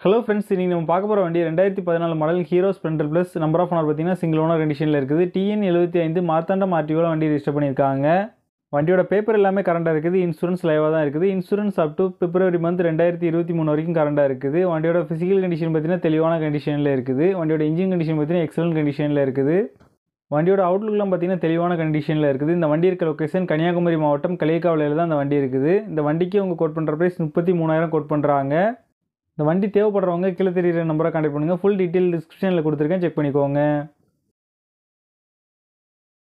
hello friends இன்றைக்கி நம்ம பார்க்க போகிற வண்டி ரெண்டாயிரத்தி பதினாலு model Hero Splendor plus number of owner பார்த்தீங்கன்னா சிங்கிள் ஓனர் கண்டிஷனில் இருக்குது டிஎன் எழுபத்தி ஐந்து மார்த்தாண்டம் ஆர்டிஓவில் வண்டி ரிஜிஸ்டர் பண்ணியிருக்காங்க வண்டியோட பேப்பர் எல்லாமே கரண்டாக இருக்குது இன்சூரன்ஸ் லைவாக தான் இருக்குது insurance up to February month ரெண்டாயிரத்தி இருபத்தி மூணு வரைக்கும் கரண்டாக இருக்குது வண்டியோட ஃபிசிக்கல் கண்டிஷன் பார்த்தீங்கன்னா தெளிவான கண்டிஷனில் இருக்குது வண்டியோட இன்ஜின் கண்டிஷன் பார்த்தீங்கன்னா எக்ஸலன்ட் கண்டிஷனில் இருக்குது வண்டியோட அவுட்லுக்லாம் பார்த்தீங்கன்னா தெளிவான கண்டிஷனில் இருக்குது இந்த வண்டி இருக்க லொக்கேஷன் கன்னியாகுமரி மாவட்டம் களியக்காவலையில் தான் இந்த வண்டி இருக்குது இந்த வண்டிக்கு அவங்க கோட் பண்ணுற ப்ரைஸ் முப்பத்தி மூணாயிரம் கோட் பண்ணுறாங்க இந்த வண்டி தேவைப்படுறவங்க கீழே தெரியுற நம்பரை கான்டாக்ட் பண்ணுங்கள் ஃபுல் டீட்டெயில் டிஸ்கிரிப்ஷனில் கொடுத்துருக்கேன் செக் பண்ணிக்கோங்க